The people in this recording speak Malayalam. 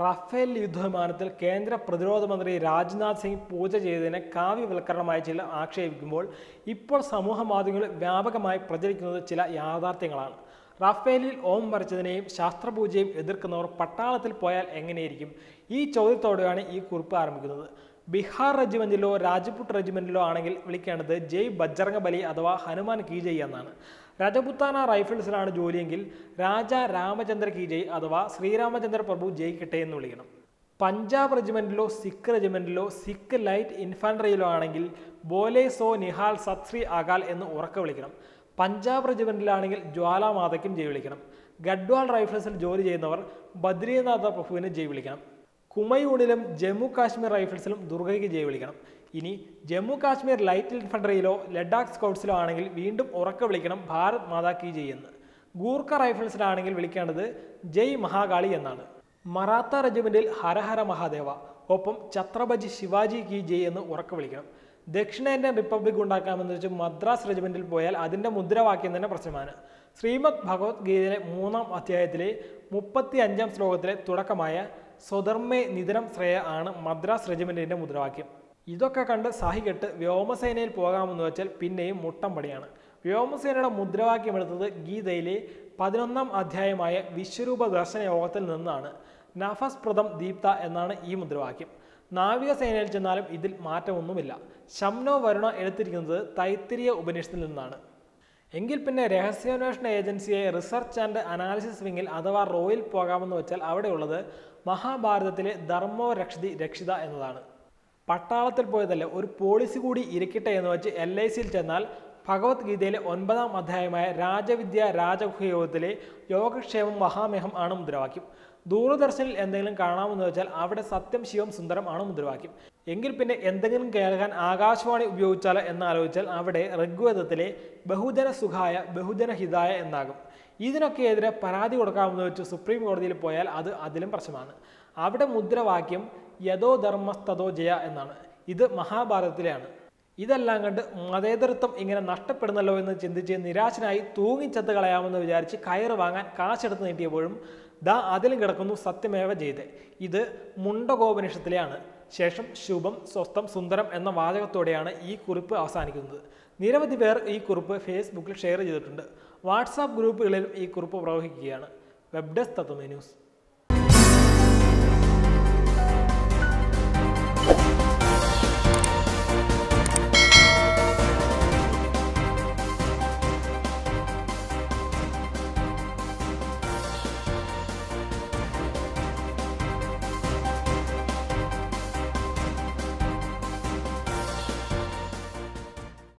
റഫേൽ യുദ്ധവിമാനത്തിൽ കേന്ദ്ര പ്രതിരോധ മന്ത്രി രാജ്നാഥ് സിംഗ് പൂജ ചെയ്തതിനെ കാവ്യവൽക്കരണമായി ചില ആക്ഷേപിക്കുമ്പോൾ ഇപ്പോൾ സമൂഹ മാധ്യമങ്ങളിൽ വ്യാപകമായി പ്രചരിക്കുന്നത് ചില യാഥാർത്ഥ്യങ്ങളാണ് റഫേലിൽ ഓം വരച്ചതിനെയും ശാസ്ത്രപൂജയും എതിർക്കുന്നവർ പട്ടാളത്തിൽ പോയാൽ എങ്ങനെയിരിക്കും ഈ ചോദ്യത്തോടെയാണ് ഈ കുറിപ്പ് ആരംഭിക്കുന്നത് ബീഹാർ റെജിമെന്റിലോ രാജ്പുട്ട് റെജിമെന്റിലോ ആണെങ്കിൽ വിളിക്കേണ്ടത് ജയ് ബജ്രംഗ ബലി അഥവാ ഹനുമാൻ കീ ജയ് എന്നാണ് രജപുത്താന റൈഫിൾസിലാണ് ജോലിയെങ്കിൽ രാജ രാമചന്ദ്ര കീ ജയ് അഥവാ ശ്രീരാമചന്ദ്ര പ്രഭു ജയിക്കട്ടെ എന്ന് വിളിക്കണം പഞ്ചാബ് റെജിമെന്റിലോ സിഖ് റെജിമെന്റിലോ സിഖ് ലൈറ്റ് ഇൻഫാൻട്രിയിലോ ആണെങ്കിൽ ബോലെ സോ നിഹാൽ സത്ശ്രീ അകാൽ എന്ന് ഉറക്കെ വിളിക്കണം പഞ്ചാബ് റെജിമെന്റിലാണെങ്കിൽ ജ്വാലാമാതയ്ക്കും ജയ് വിളിക്കണം ഗഡ്വാൾ റൈഫിൾസിൽ ജോലി ചെയ്യുന്നവർ ബദ്രീനാഥ പ്രഭുവിന് ജയ് വിളിക്കണം കുമയൂണിലും ജമ്മു കാശ്മീർ റൈഫിൾസിലും ദുർഗയ്ക്ക് ജയ് വിളിക്കണം ഇനി ജമ്മു കാശ്മീർ ലൈറ്റ് ഇൻഫൻട്രിയിലോ ലഡാക്ക് സ്കൗട്ട്സിലോ ആണെങ്കിൽ വീണ്ടും ഉറക്കെ വിളിക്കണം ഭാരത് മാതാ കി ജയ് എന്ന് ഗൂർഖ റൈഫിൾസിലാണെങ്കിൽ വിളിക്കേണ്ടത് ജയ് മഹാകാളി എന്നാണ് മറാത്ത റെജിമെന്റിൽ ഹരഹര മഹാദേവ ഒപ്പം ഛത്രപതി ശിവാജി കി ജയ് എന്ന് ഉറക്കെ വിളിക്കണം ദക്ഷിണേന്ത്യൻ റിപ്പബ്ലിക് ഉണ്ടാക്കാമെന്ന് വെച്ച് മദ്രാസ് റെജിമെന്റിൽ പോയാൽ അതിന്റെ മുദ്രാവാക്യം തന്നെ പ്രശ്നമാണ് ശ്രീമദ് ഭഗവത്ഗീതയിലെ മൂന്നാം അധ്യായത്തിലെ മുപ്പത്തി അഞ്ചാം ശ്ലോകത്തിലെ തുടക്കമായ സ്വധർമ്മേ നിതരം ശ്രേയ ആണ് മദ്രാസ് റെജിമെന്റിന്റെ മുദ്രാവാക്യം ഇതൊക്കെ കണ്ട് സഹികെട്ട് വ്യോമസേനയിൽ പോകാമെന്ന് വെച്ചാൽ പിന്നെയും മുട്ടം പടിയാണ് വ്യോമസേനയുടെ മുദ്രാവാക്യം എടുത്തത് ഗീതയിലെ പതിനൊന്നാം അധ്യായമായ വിശ്വരൂപ ദർശന യോഗത്തിൽ നിന്നാണ് നഫസ് പ്രദം ദീപ്ത എന്നാണ് ഈ മുദ്രാവാക്യം നാവികസേനയിൽ ചെന്നാലും ഇതിൽ മാറ്റമൊന്നുമില്ല ശംനോ വരുണ എടുത്തിരിക്കുന്നത് തൈത്തിരിയ ഉപനിഷത്തിൽ നിന്നാണ് എങ്കിൽ പിന്നെ രഹസ്യാന്വേഷണ ഏജൻസിയെ റിസർച്ച് ആൻഡ് അനാലിസിസ് വിങ്ങിൽ അഥവാ റോയിൽ പോകാമെന്ന് വെച്ചാൽ അവിടെയുള്ളത് മഹാഭാരതത്തിലെ ധർമ്മോ രക്ഷതി രക്ഷിത എന്നതാണ് പട്ടാളത്തിൽ പോയതല്ല ഒരു പോളിസി കൂടി ഇരിക്കട്ടെ എന്ന് വെച്ച് എൽ ഐ സിയിൽ ചെന്നാൽ ഭഗവത്ഗീതയിലെ ഒൻപതാം അധ്യായമായ രാജവിദ്യ രാജഗുഹയോഗത്തിലെ യോഗക്ഷേമം മഹാമേഹം ആണ് മുദ്രാവാക്യം ദൂരദർശനിൽ എന്തെങ്കിലും കാണാമെന്ന് വെച്ചാൽ അവിടെ സത്യം ശിവം സുന്ദരം ആണ് മുദ്രാവാക്യം എങ്കിൽ പിന്നെ എന്തെങ്കിലും കേൾക്കാൻ ആകാശവാണി ഉപയോഗിച്ചാലോ എന്നാലോചിച്ചാൽ അവിടെ ഋഗ്വേദത്തിലെ ബഹുജന സുഖായ ബഹുജന ഹിതായ എന്നാകും ഇതിനൊക്കെ എതിരെ പരാതി കൊടുക്കാമെന്ന് വെച്ച് സുപ്രീം കോടതിയിൽ പോയാൽ അത് അതിലും പ്രശ്നമാണ് അവിടെ മുദ്രാവാക്യം യഥോ ധർമ്മസ്തതോ ജയ എന്നാണ് ഇത് മഹാഭാരതത്തിലെയാണ് ഇതെല്ലാം കണ്ട് മതേതരത്വം ഇങ്ങനെ നഷ്ടപ്പെടുന്നല്ലോ എന്ന് ചിന്തിച്ച് നിരാശനായി തൂങ്ങിച്ചത്ത് കളയാമെന്ന് വിചാരിച്ച് കയറ് വാങ്ങാൻ കാശെടുത്ത് നീട്ടിയപ്പോഴും ദാ അതിലും കിടക്കുന്നു സത്യമേവ ചെയ്ത് ഇത് മുണ്ടകോപനിഷത്തിലെയാണ് ശേഷം ശുഭം സ്വസ്ഥം സുന്ദരം എന്ന വാചകത്തോടെയാണ് ഈ കുറിപ്പ് അവസാനിക്കുന്നത് നിരവധി പേർ ഈ കുറിപ്പ് ഫേസ്ബുക്കിൽ ഷെയർ ചെയ്തിട്ടുണ്ട് വാട്സാപ്പ് ഗ്രൂപ്പുകളിലും ഈ കുറിപ്പ് പ്രവഹിക്കുകയാണ് വെബ് ഡെസ്ക് തത്വമേ ന്യൂസ്